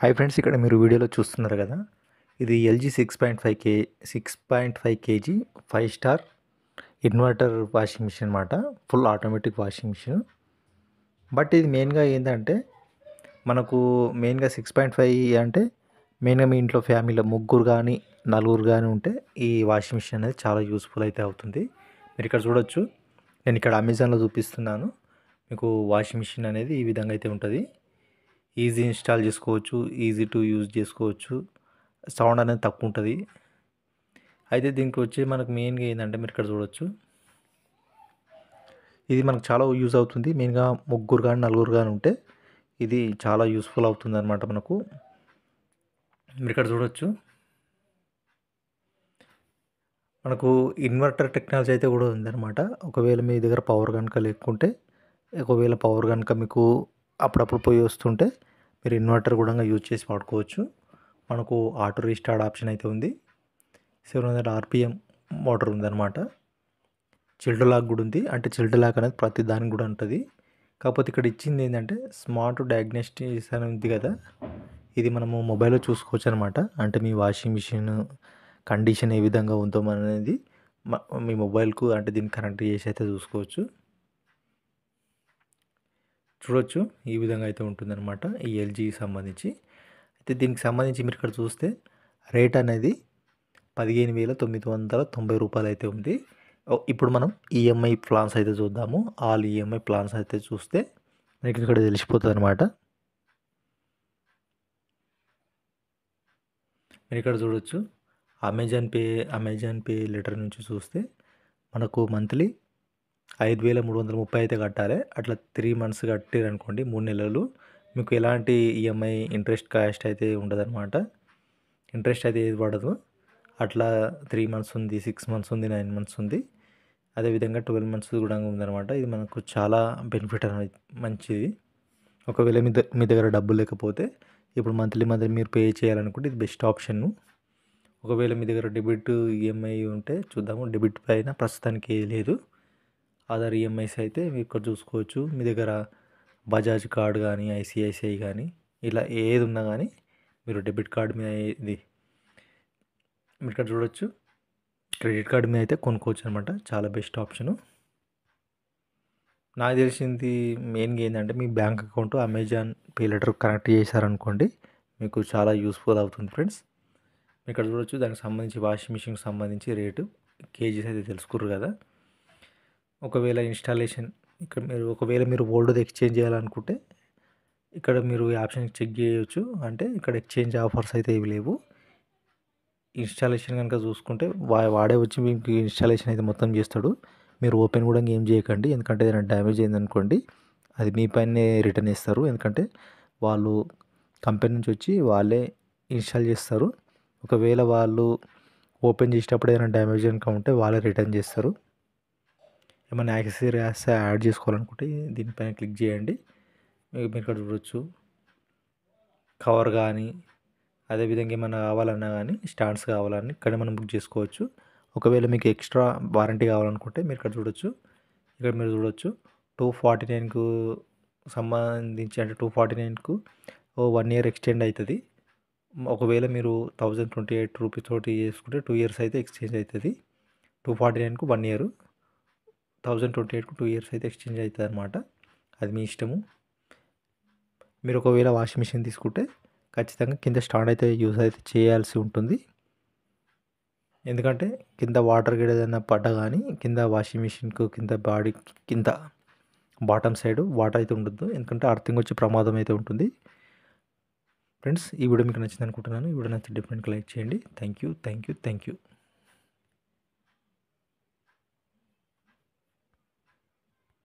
hi friends ఇక్కడ మీరు వీడియోలో చూస్తున్నారు కదా ఇది LG six point five K six point five KG five star inverter washing machine అనమాట full automatic washing machine but ఇది మెయిన్గా ఏంటంటే మనకు మెయిన్గా సిక్స్ పాయింట్ ఫైవ్ అంటే మెయిన్గా మీ ఇంట్లో ఫ్యామిలీలో ముగ్గురు కానీ నలుగురు కానీ ఉంటే ఈ వాషింగ్ మిషన్ అనేది చాలా యూస్ఫుల్ అయితే అవుతుంది మీరు ఇక్కడ చూడొచ్చు నేను ఇక్కడ అమెజాన్లో చూపిస్తున్నాను మీకు వాషింగ్ మిషన్ అనేది ఈ విధంగా అయితే ఉంటుంది ఈజీ ఇన్స్టాల్ చేసుకోవచ్చు ఈజీ టు యూజ్ చేసుకోవచ్చు సౌండ్ అనేది తక్కువ ఉంటుంది అయితే దీనికి వచ్చి మనకు మెయిన్గా ఏంటంటే మీరు ఇక్కడ చూడొచ్చు ఇది మనకు చాలా యూజ్ అవుతుంది మెయిన్గా ముగ్గురు కానీ నలుగురు కానీ ఉంటే ఇది చాలా యూస్ఫుల్ అవుతుంది అనమాట మనకు మీరు ఇక్కడ చూడొచ్చు మనకు ఇన్వర్టర్ టెక్నాలజీ అయితే కూడా ఉందన్నమాట ఒకవేళ మీ దగ్గర పవర్ కనుక లేకుంటే ఒకవేళ పవర్ కనుక మీకు అప్పుడప్పుడు పోయి వస్తుంటే మీరు ఇన్వర్టర్ కూడా యూజ్ చేసి వాడుకోవచ్చు మనకు ఆటో రీస్టార్ట్ ఆప్షన్ అయితే ఉంది సెవెన్ హండ్రెడ్ ఆర్పిఎం మోటార్ ఉందన్నమాట చిల్డ్ లాక్ కూడా ఉంది అంటే చిల్డ్ లాక్ అనేది ప్రతి దానికి కూడా ఉంటుంది కాకపోతే ఇక్కడ ఇచ్చింది ఏంటంటే స్మార్ట్ డయాగ్నోస్టిక్స్ అని ఉంది కదా ఇది మనము మొబైల్లో చూసుకోవచ్చు అనమాట అంటే మీ వాషింగ్ మిషన్ కండిషన్ ఏ విధంగా ఉందో అనేది మీ మొబైల్కు అంటే దీన్ని కనెక్ట్ చేసి అయితే చూసుకోవచ్చు చూడొచ్చు ఈ విధంగా అయితే ఉంటుందన్నమాట ఈ ఎల్జీకి సంబంధించి అయితే దీనికి సంబంధించి మీరు ఇక్కడ చూస్తే రేట్ అనేది పదిహేను వేల తొమ్మిది వందల తొంభై రూపాయలు అయితే ఉంది ఇప్పుడు మనం ఈఎంఐ ప్లాన్స్ అయితే చూద్దాము ఆల్ ఈఎంఐ ప్లాన్స్ అయితే చూస్తే మీకు ఇక్కడ తెలిసిపోతుంది అనమాట మీరు ఇక్కడ చూడొచ్చు Amazon pay Amazon pay later నుంచి చూస్తే మనకు మంత్లీ ఐదు వేల మూడు వందల ముప్పై అయితే కట్టాలి అట్లా త్రీ మంత్స్ కట్టారు అనుకోండి మూడు నెలలు మీకు ఎలాంటి ఈఎంఐ ఇంట్రెస్ట్ కాస్ట్ అయితే ఉండదన్నమాట ఇంట్రెస్ట్ అయితే ఏది పడదు అట్లా త్రీ మంత్స్ ఉంది సిక్స్ మంత్స్ ఉంది నైన్ మంత్స్ ఉంది అదేవిధంగా ట్వెల్వ్ మంత్స్ కూడా ఉందన్నమాట ఇది మనకు చాలా బెనిఫిట్ అనేది మంచిది ఒకవేళ మీ మీ దగ్గర డబ్బులు లేకపోతే ఇప్పుడు మంత్లీ మంత్లీ మీరు పే చేయాలనుకుంటే ఇది బెస్ట్ ఆప్షన్ ఒకవేళ మీ దగ్గర డెబిట్ ఈఎంఐ ఉంటే చూద్దాము డెబిట్ పైన ప్రస్తుతానికి లేదు అదర్ ఈఎంఐస్ అయితే మీరు ఇక్కడ చూసుకోవచ్చు మీ దగ్గర బజాజ్ కార్డ్ కానీ ఐసిఐసిఐ కానీ ఇలా ఏది ఉన్నా కానీ మీరు డెబిట్ కార్డ్ మీద ఇది మీరు ఇక్కడ చూడొచ్చు క్రెడిట్ కార్డ్ మీద అయితే కొనుక్కోవచ్చు అనమాట చాలా బెస్ట్ ఆప్షను నాకు తెలిసింది మెయిన్గా ఏంటంటే మీ bank account Amazon pay later connect చేశారనుకోండి మీకు చాలా యూస్ఫుల్ అవుతుంది ఫ్రెండ్స్ ఇక్కడ చూడొచ్చు దానికి సంబంధించి వాషింగ్ మిషన్కి సంబంధించి రేటు కేజీస్ అయితే తెలుసుకుర్రు కదా ఒకవేళ ఇన్స్టాలేషన్ ఇక్కడ మీరు ఒకవేళ మీరు ఓల్డ్ ఎక్స్చేంజ్ చేయాలనుకుంటే ఇక్కడ మీరు ఈ ఆప్షన్ చెక్ చేయవచ్చు అంటే ఇక్కడ ఎక్స్చేంజ్ ఆఫర్స్ అయితే ఏవి లేవు ఇన్స్టాలేషన్ కనుక చూసుకుంటే వా వాడే వచ్చి మీకు ఇన్స్టాలేషన్ అయితే మొత్తం చేస్తాడు మీరు ఓపెన్ కూడా ఏం చేయకండి ఎందుకంటే ఏదైనా డ్యామేజ్ అయిందనుకోండి అది మీ పైనే రిటర్న్ ఇస్తారు ఎందుకంటే వాళ్ళు కంపెనీ నుంచి వచ్చి వాళ్ళే ఇన్స్టాల్ చేస్తారు ఒకవేళ వాళ్ళు ఓపెన్ చేసేటప్పుడు ఏదైనా డ్యామేజ్ కనుక ఉంటే వాళ్ళే రిటర్న్ చేస్తారు ఏమైనా యాక్సెసరీస్ యాడ్ చేసుకోవాలనుకుంటే దీనిపైన క్లిక్ చేయండి మీరు ఇక్కడ చూడొచ్చు కవర్ కానీ అదేవిధంగా ఏమైనా కావాలన్నా కానీ స్టాండ్స్ కావాలని ఇక్కడ మనం బుక్ చేసుకోవచ్చు ఒకవేళ మీకు ఎక్స్ట్రా వారంటీ కావాలనుకుంటే మీరు ఇక్కడ చూడొచ్చు ఇక్కడ మీరు చూడొచ్చు టూ ఫార్టీ నైన్కు సంబంధించి అంటే టూ ఫార్టీ నైన్కు ఓ వన్ ఇయర్ ఎక్స్టెండ్ అవుతుంది ఒకవేళ మీరు థౌజండ్ ట్వంటీ ఎయిట్ రూపీస్ తోటి చేసుకుంటే టూ ఇయర్స్ అయితే ఎక్స్చేంజ్ అవుతుంది టూ ఫార్టీ నైన్కు వన్ ఇయర్ థౌజండ్ ట్వంటీ ఎయిట్కు టూ ఇయర్స్ అయితే ఎక్స్చేంజ్ అవుతుంది అనమాట అది మీ ఇష్టము మీరు ఒకవేళ వాషింగ్ మిషన్ తీసుకుంటే ఖచ్చితంగా కింద స్టాండ్ అయితే యూజ్ అయితే చేయాల్సి ఉంటుంది ఎందుకంటే కింద వాటర్ గిడ ఏదైనా పడ్డా కానీ కింద వాషింగ్ మిషన్కు కింద బాడీ కింద బాటమ్ సైడ్ వాటర్ అయితే ఉండదు ఎందుకంటే అర్థింగ్ వచ్చే ప్రమాదం అయితే ఉంటుంది ఫ్రెండ్స్ ఈ వీడియో మీకు నచ్చింది అనుకుంటున్నాను ఈ వీడియో నచ్చితే డిఫరెంట్గా లైక్ చేయండి thank you thank you thank you